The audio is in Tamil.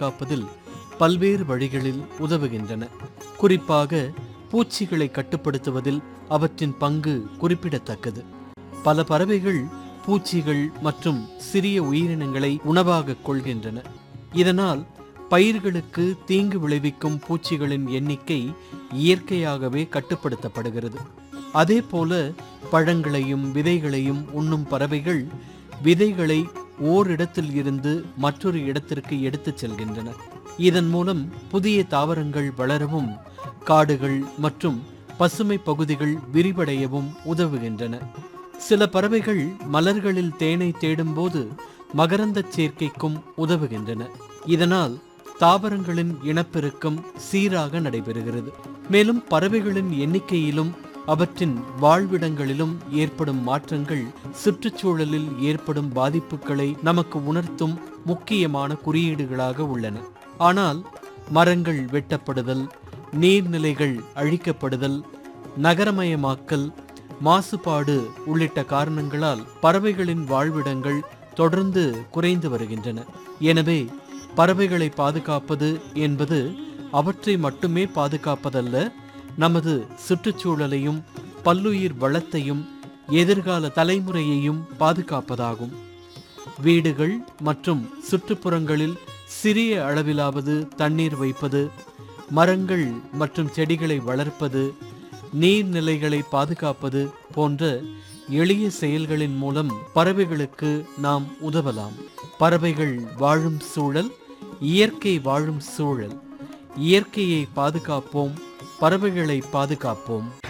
பாதுகாப்பதில் பல்வேறு வழிகளில் உதவுகின்றன குறிப்பாக பூச்சிகளை கட்டுப்படுத்துவதில் அவற்றின் பங்கு குறிப்பிடத்தக்கது பல பறவைகள் பூச்சிகள் மற்றும் சிறிய உயிரினங்களை உணவாக கொள்கின்றன இதனால் பயிர்களுக்கு தீங்கு விளைவிக்கும் பூச்சிகளின் எண்ணிக்கை இயற்கையாகவே கட்டுப்படுத்தப்படுகிறது அதேபோல பழங்களையும் விதைகளையும் உண்ணும் பறவைகள் விதைகளை ஓரிடத்தில் இருந்து மற்றொரு இடத்திற்கு எடுத்துச் செல்கின்றன இதன் மூலம் புதிய தாவரங்கள் வளரவும் காடுகள் மற்றும் பசுமை பகுதிகள் விரிவடையவும் உதவுகின்றன சில பறவைகள் மலர்களில் தேனை தேடும்போது மகரந்தச் சேர்க்கைக்கும் உதவுகின்றன இதனால் தாவரங்களின் இனப்பெருக்கம் சீராக நடைபெறுகிறது மேலும் பறவைகளின் எண்ணிக்கையிலும் அவற்றின் வாழ்விடங்களிலும் ஏற்படும் மாற்றங்கள் சுற்றுச்சூழலில் ஏற்படும் பாதிப்புகளை நமக்கு உணர்த்தும் முக்கியமான குறியீடுகளாக உள்ளன ஆனால் மரங்கள் வெட்டப்படுதல் நீர்நிலைகள் அழிக்கப்படுதல் நகரமயமாக்கல் மாசுபாடு உள்ளிட்ட காரணங்களால் பறவைகளின் வாழ்விடங்கள் தொடர்ந்து குறைந்து வருகின்றன எனவே பறவைகளை பாதுகாப்பது என்பது அவற்றை மட்டுமே பாதுகாப்பதல்ல நமது சுற்றுச்சூழலையும் பல்லுயிர் வளத்தையும் எதிர்கால தலைமுறையையும் பாதுகாப்பதாகும் வீடுகள் மற்றும் சுற்றுப்புறங்களில் சிறிய அளவிலாவது தண்ணீர் வைப்பது மரங்கள் மற்றும் செடிகளை வளர்ப்பது நீர்நிலைகளை பாதுகாப்பது போன்ற எளிய செயல்களின் மூலம் பறவைகளுக்கு நாம் உதவலாம் பறவைகள் வாழும் சூழல் இயற்கை வாழும் சூழல் இயற்கையை பாதுகாப்போம் பறவைகளை பாதுகாப்போம்